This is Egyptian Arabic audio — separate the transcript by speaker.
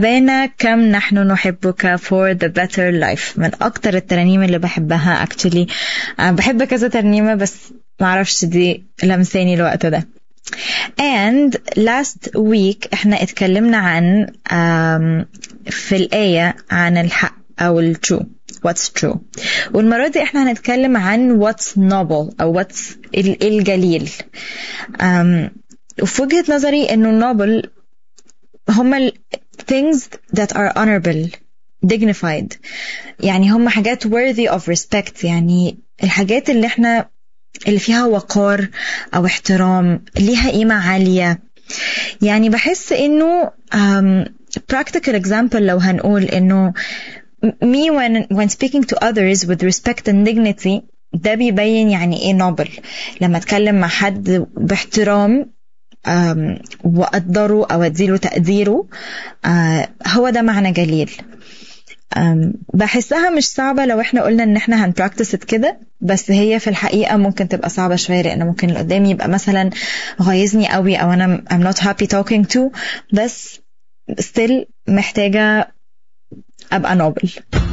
Speaker 1: بين كم نحن نحبك for the better life من أكتر الترانيم اللي بحبها actually أه بحب كذا ترنيمة بس معرفش دي لمساني الوقت ده and last week احنا اتكلمنا عن um, في الآية عن الحق أو الtrue what's true والمرة دي احنا هنتكلم عن what's noble أو what's الجليل um, وفي وجهة نظري انه noble هما ال things that are honorable dignified يعني هم حاجات worthy of respect يعني الحاجات اللي احنا اللي فيها وقار او احترام ليها قيمة عالية يعني بحس انه um, practical example لو هنقول انه me when when speaking to others with respect and dignity ده بيبين يعني ايه نوبل لما اتكلم مع حد باحترام وأقدره أو أديله تقديره هو ده معنى جليل بحسها مش صعبة لو احنا قلنا ان احنا هنبراكتس كده بس هي في الحقيقة ممكن تبقى صعبة شوية لان ممكن اللي قدامي يبقى مثلا غايزني قوي او انا I'm not happy talking to بس still محتاجة ابقى نوبل